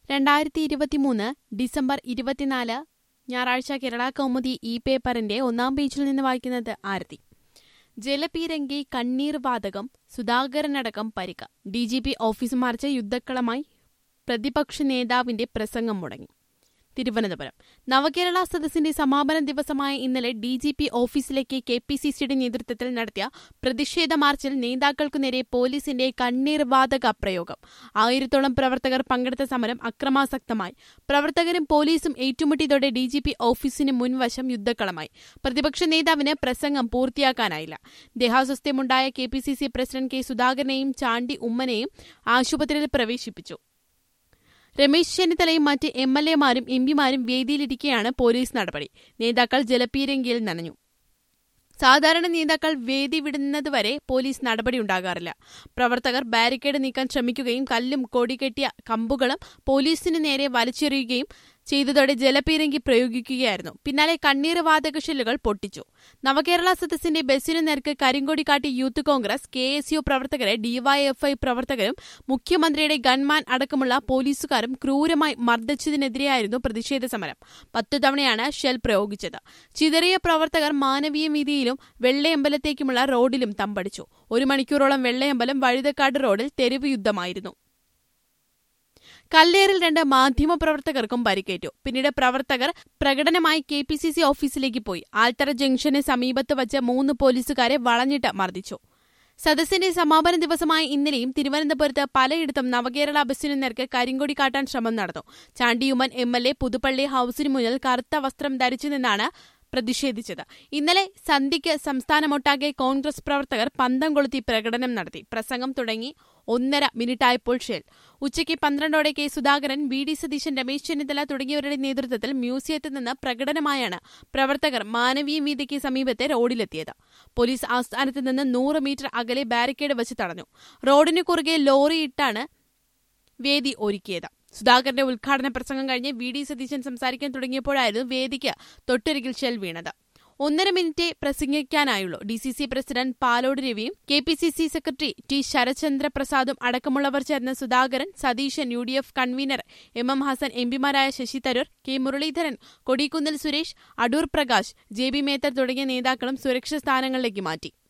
രണ്ടായിരത്തി ഇരുപത്തിമൂന്ന് ഡിസംബർ ഇരുപത്തിനാല് ഞായറാഴ്ച കേരള കൗമുദി ഇ പേപ്പറിന്റെ ഒന്നാം പേജിൽ നിന്ന് വായിക്കുന്നത് ആരതി ജലപീരങ്കി കണ്ണീർ വാതകം സുധാകരനടക്കം പരിക്ക് D G P office march യുദ്ധക്കളമായി പ്രതിപക്ഷ നേതാവിന്റെ പ്രസംഗം മുടങ്ങി തിരുവനന്തപുരം നവകേരള സദസ്സിന്റെ സമാപന ദിവസമായ ഇന്നലെ ഡി ജി പി ഓഫീസിലേക്ക് കെ പി സി സിയുടെ നേതൃത്വത്തിൽ നടത്തിയ പ്രതിഷേധ മാർച്ചിൽ നേതാക്കൾക്കു നേരെ പോലീസിന്റെ കണ്ണീർ വാതക പ്രയോഗം ആയിരത്തോളം പ്രവർത്തകർ പങ്കെടുത്ത സമരം അക്രമാസക്തമായി പ്രവർത്തകരും പോലീസും ഏറ്റുമുട്ടിയതോടെ ഡി ജി പി ഓഫീസിന് മുൻവശം യുദ്ധക്കളമായി പ്രതിപക്ഷ നേതാവിന് പ്രസംഗം പൂർത്തിയാക്കാനായില്ല ദേഹാസ്വസ്ഥ്യമുണ്ടായ K P C C president K സുധാകരനെയും ചാണ്ടി ഉമ്മനെയും ആശുപത്രിയിൽ പ്രവേശിപ്പിച്ചു രമേശ് ചെന്നിത്തലയും മറ്റ് എം എൽ എമാരും എം പിമാരും വേദിയിലിരിക്കെയാണ് പോലീസ് നടപടി നേതാക്കൾ ജലപീരങ്കിയിൽ നനഞ്ഞു സാധാരണ നേതാക്കൾ വേദി വിടുന്നതുവരെ പോലീസ് നടപടിയുണ്ടാകാറില്ല പ്രവർത്തകർ ബാരിക്കേഡ് നീക്കാൻ ശ്രമിക്കുകയും കല്ലും കൊടികെട്ടിയ കമ്പുകളും പോലീസിന് നേരെ വലിച്ചെറിയുകയും ചെയ്തതോടെ ജലപീരങ്കി പ്രയോഗിക്കുകയായിരുന്നു പിന്നാലെ കണ്ണീർ വാതക ഷെല്ലുകൾ പൊട്ടിച്ചു നവകേരള സദസ്സിന്റെ ബസ്സിനു നേർക്ക് കരിങ്കൊടി കാട്ടി youth Congress K S U പ്രവർത്തകരെ ഡിവൈഎഫ്ഐ പ്രവർത്തകരും മുഖ്യമന്ത്രിയുടെ ഗൺമാൻ അടക്കമുള്ള പോലീസുകാരും ക്രൂരമായി മർദ്ദിച്ചതിനെതിരെയായിരുന്നു പ്രതിഷേധ സമരം പത്തു തവണയാണ് ഷെൽ പ്രയോഗിച്ചത് ചിതറിയ പ്രവർത്തകർ മാനവീയ വീതിയിലും വെള്ളയമ്പലത്തേക്കുമുള്ള റോഡിലും തമ്പടിച്ചു ഒരു മണിക്കൂറോളം വെള്ളയമ്പലം വഴുതക്കാട് റോഡിൽ തെരുവ് യുദ്ധമായിരുന്നു കല്ലേറിൽ രണ്ട് മാധ്യമപ്രവർത്തകർക്കും പരിക്കേറ്റു പിന്നീട് പ്രവർത്തകർ പ്രകടനമായി കെ പി സി സി ഓഫീസിലേക്ക് പോയി ആൽത്തറ ജംഗ്ഷന് സമീപത്ത് വച്ച് മൂന്ന് പോലീസുകാരെ വളഞ്ഞിട്ട് മർദ്ദിച്ചു സദസ്സിന്റെ സമാപന ദിവസമായ ഇന്നലെയും തിരുവനന്തപുരത്ത് പലയിടത്തും നവകേരള ബസ്സിനു നേർക്ക് കരിങ്കൊടി കാട്ടാൻ ശ്രമം നടന്നു Chandy Oommen M L A Puthuppally ഹൌസിനു മുന്നിൽ കറുത്ത വസ്ത്രം ധരിച്ചു നിന്നാണ് പ്രതിഷേധിച്ചത് ഇന്നലെ സന്ധ്യയ്ക്ക് സംസ്ഥാനമൊട്ടാകെ കോൺഗ്രസ് പ്രവർത്തകർ പന്തം കൊളുത്തി പ്രകടനം നടത്തി പ്രസംഗം തുടങ്ങി ഒന്നര മിനിറ്റായപ്പോൾ ഷെൽ ഉച്ചയ്ക്ക് പന്ത്രണ്ടോടെ K Sudhakaran V D Satheesan Ramesh Chennithala തുടങ്ങിയവരുടെ നേതൃത്വത്തിൽ മ്യൂസിയത്തിൽ നിന്ന് പ്രകടനമായാണ് പ്രവർത്തകർ മാനവീയ വീതിക്ക് സമീപത്തെ റോഡിലെത്തിയത് പോലീസ് ആസ്ഥാനത്ത് നിന്ന് നൂറ് മീറ്റർ അകലെ ബാരിക്കേഡ് വെച്ച് തടഞ്ഞു റോഡിനു കുറുകെ ലോറിയിട്ടാണ് വേദി ഒരുക്കിയത് സുധാകരന്റെ ഉദ്ഘാടന പ്രസംഗം കഴിഞ്ഞ് വി ഡി സതീശൻ സംസാരിക്കാൻ തുടങ്ങിയപ്പോഴായിരുന്നു വേദിക്ക് തൊട്ടരികിൽ ഷെൽ വീണത് ഒന്നര മിനിറ്റേ പ്രസംഗിക്കാനായുള്ളൂ D C C president Palode രവിയും K P C C secretary T Sharachandra പ്രസാദും അടക്കമുള്ളവർ ചേർന്ന് Sudhakaran Satheesan U D F convener M M Hassan എംപിമാരായ Shashi Tharoor K Muraleedharan Kodikunnil Suresh Adoor Prakash J B Mather തുടങ്ങിയ നേതാക്കളും സുരക്ഷാ സ്ഥാനങ്ങളിലേക്ക് മാറ്റി